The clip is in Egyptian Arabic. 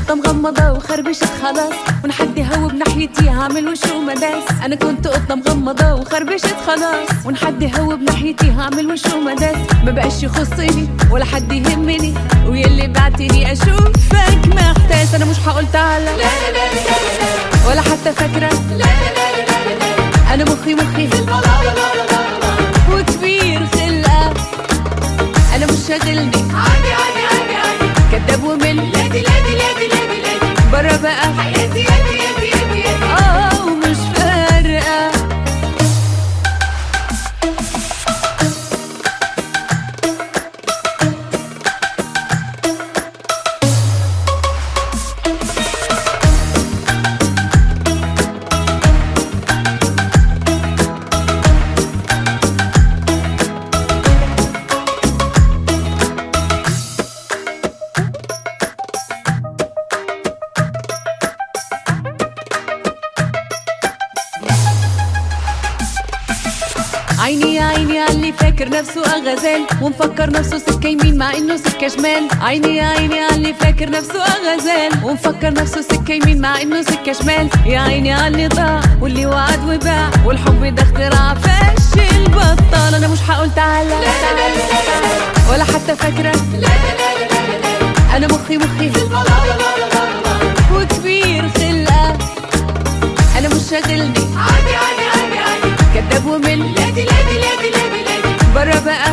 قطة مغمضة وخربشت خلاص ونحد هو بناحيتي هعمل وش ومداس أنا كنت قطة مغمضة وخربشت خلاص ونحد هو بناحيتي هعمل وش ومداس ما بقاش يخصني ولا حد يهمني ويلي بعتني أشوفك محتاس أنا مش هقول تعالى لا لا لا لا ولا حتى فاكرة لا لا لا لا لا أنا مخي مخي في وكبير خلقة أنا مش شاغلني عادي عادي عادي عادي كداب ومل لادي لادي لادي لادي لادي برا بقى حياتي ياتي ياتي ياتي ياتي اه ومش فارقة عيني يا عيني على اللي فاكر نفسه غزال ومفكر نفسه سكة يمين مع انه سكة شمال عيني يا عيني على اللي فاكر نفسه غزال ومفكر نفسه سكة يمين مع انه سكة شمال يا عيني على اللي ضاع واللي وعد وباع والحب ده اختراع فاشل بطال انا مش هقول تعالى لا لا لا لا ولا حتى فاكرة لا لا لا لا لا انا مخي مخي في وكبير خلقة انا مش شاغلني عادي عادي عادي عادي كداب ومل لادي لادي لادي لادي لادي برا بقى